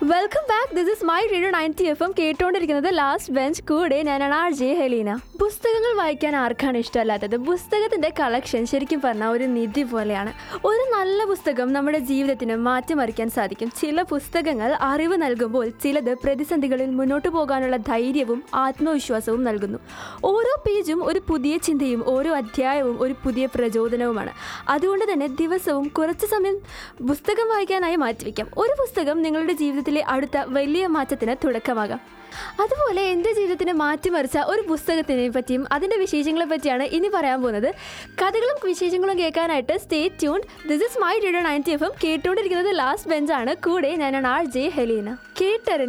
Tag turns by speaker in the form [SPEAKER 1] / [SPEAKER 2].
[SPEAKER 1] welcome back this is my radio ninety F M കേട്ടുകൊണ്ടിരിക്കുന്നത് last bench കൂടെ ഞാനാണ് R J Helena പുസ്തകങ്ങൾ വായിക്കാൻ ആർക്കാണ് ഇഷ്ടമല്ലാത്തത് പുസ്തകത്തിൻ്റെ കളക്ഷൻ ശരിക്കും പറഞ്ഞാൽ ഒരു നിധി പോലെയാണ് ഒരു നല്ല പുസ്തകം നമ്മുടെ ജീവിതത്തിന് മാറ്റിമറിക്കാൻ സാധിക്കും ചില പുസ്തകങ്ങൾ അറിവ് നൽകുമ്പോൾ ചിലത് പ്രതിസന്ധികളിൽ മുന്നോട്ട് പോകാനുള്ള ധൈര്യവും ആത്മവിശ്വാസവും നൽകുന്നു ഓരോ പേജും ഒരു പുതിയ ചിന്തയും ഓരോ അധ്യായവും ഒരു പുതിയ പ്രചോദനവുമാണ് അതുകൊണ്ട് തന്നെ ദിവസവും കുറച്ച് സമയം പുസ്തകം വായിക്കാനായി മാറ്റിവെക്കാം ഒരു പുസ്തകം നിങ്ങളുടെ ജീവിതത്തിലെ അടുത്ത വലിയ മാറ്റത്തിന് തുടക്കമാകാം അതുപോലെ എൻ്റെ ജീവിതത്തിനെ മാറ്റിമറിച്ച ഒരു പുസ്തകത്തിനെ പറ്റിയും അതിൻ്റെ വിശേഷങ്ങളെ പറ്റിയാണ് ഇനി പറയാൻ പോകുന്നത് കഥകളും വിശേഷങ്ങളും കേൾക്കാനായിട്ട് stay tune this is my radio ninety F M കേട്ടുകൊണ്ടിരിക്കുന്നത് ലാസ്റ്റ് ബെഞ്ചാണ് കൂടെ ഞാനാണ് ആർ ജെ ഹെലീന കേട്ടറിഞ്ഞ്